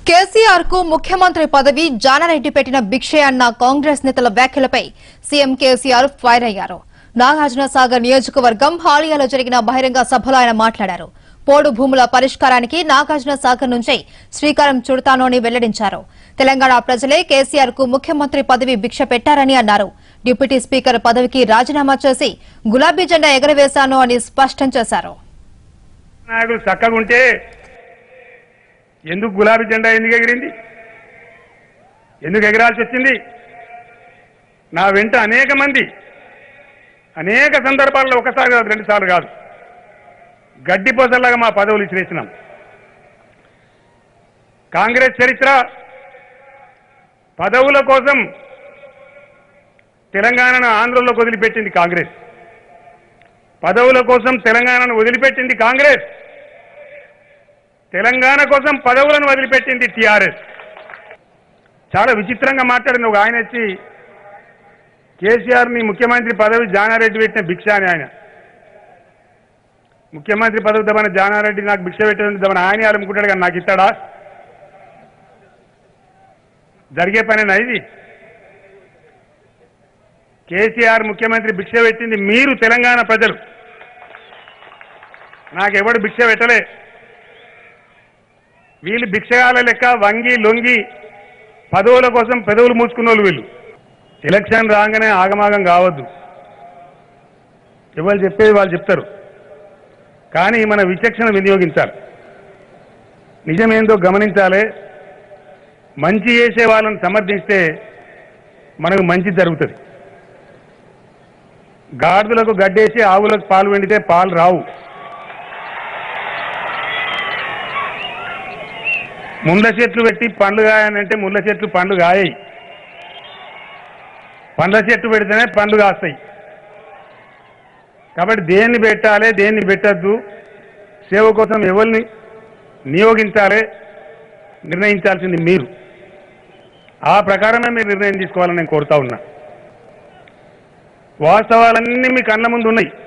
కేసీఆర్ కు ముఖ్యమంత్రి పదవి జానారెడ్డి పెట్టిన భిక్షే అన్న కాంగ్రెస్ నేతల వ్యాఖ్యలపై సీఎం కేసీఆర్ ఫైర్ అయ్యారు నాగార్జున సాగర్ నియోజకవర్గం హాలియాలో జరిగిన బహిరంగ సభలో ఆయన మాట్లాడారు పోడు భూముల పరిష్కారానికి నాగార్జున సాగర్ నుంచే శ్రీకారం చుడతాను అని వెల్లడించారు తెలంగాణ ప్రజలే కేసీఆర్ కు ముఖ్యమంత్రి పదవి భిక్ష పెట్టారని అన్నారు డిప్యూటీ స్పీకర్ పదవికి రాజీనామా చేసి గులాబీ జెండా ఎగరవేశాను అని స్పష్టం చేశారు నాయుడు చక్కగా ఉంటే ఎందుకు గులాబీ జెండా ఎందుకు ఎగిరింది ఎందుకు ఎగరాల్సి వచ్చింది నా వెంట అనేక మంది అనేక సందర్భాల్లో ఒకసారి కాదు రెండు సార్లు కాదు గడ్డి పోసల్లాగా మా పదవులు ఇచ్చిరేసినాం కాంగ్రెస్ చరిత్ర పదవుల కోసం తెలంగాణను ఆంధ్రలోకి వదిలిపెట్టింది కాంగ్రెస్ పదవుల కోసం తెలంగాణను వదిలిపెట్టింది కాంగ్రెస్ తెలంగాణ కోసం పదవులను వదిలిపెట్టింది టీఆర్ఎస్ చాలా విచిత్రంగా మాట్లాడింది ఒక ఆయన వచ్చి కేసీఆర్ని ముఖ్యమంత్రి పదవి జానారెడ్డి పెట్టిన భిక్ష అని ఆయన ముఖ్యమంత్రి పదవి దమన జానారెడ్డి నాకు భిక్ష పెట్టిన దమన ఆయన అనుకుంటాడు కానీ నాకు ఇస్తాడా జరిగే పనేనా ఇది కేసీఆర్ ముఖ్యమంత్రి భిక్ష పెట్టింది మీరు తెలంగాణ ప్రజలు నాకెవడు భిక్ష పెట్టలే వీళ్ళు భిక్షగాల లెక్క వంగి లొంగి పదవుల కోసం పెదవులు మూసుకున్న వాళ్ళు వీళ్ళు ఎలక్షన్ రాగానే ఆగమాగం కావద్దు ఎవరు చెప్పేది వాళ్ళు చెప్తారు కానీ మన విచక్షణ వినియోగించాలి నిజమేందో గమనించాలి మంచి చేసే వాళ్ళని సమర్థిస్తే మనకు మంచి జరుగుతుంది గాడిదలకు గడ్డేసి ఆవులకు పాలు వెండితే పాలు రావు ముళ్ళ చెట్లు పెట్టి పండ్లు కాయనంటే ముళ్ళ చెట్లు పండ్లు కాయాయి పండ్ల చెట్టు పెడితేనే పండ్లు కాస్తాయి కాబట్టి దేన్ని పెట్టాలి దేన్ని పెట్టద్దు సేవ కోసం ఎవరిని నియోగించాలి నిర్ణయించాల్సింది మీరు ఆ ప్రకారమే మీరు నిర్ణయం తీసుకోవాలని నేను కోరుతా ఉన్నా వాస్తవాలన్నీ మీ కళ్ళ ముందు ఉన్నాయి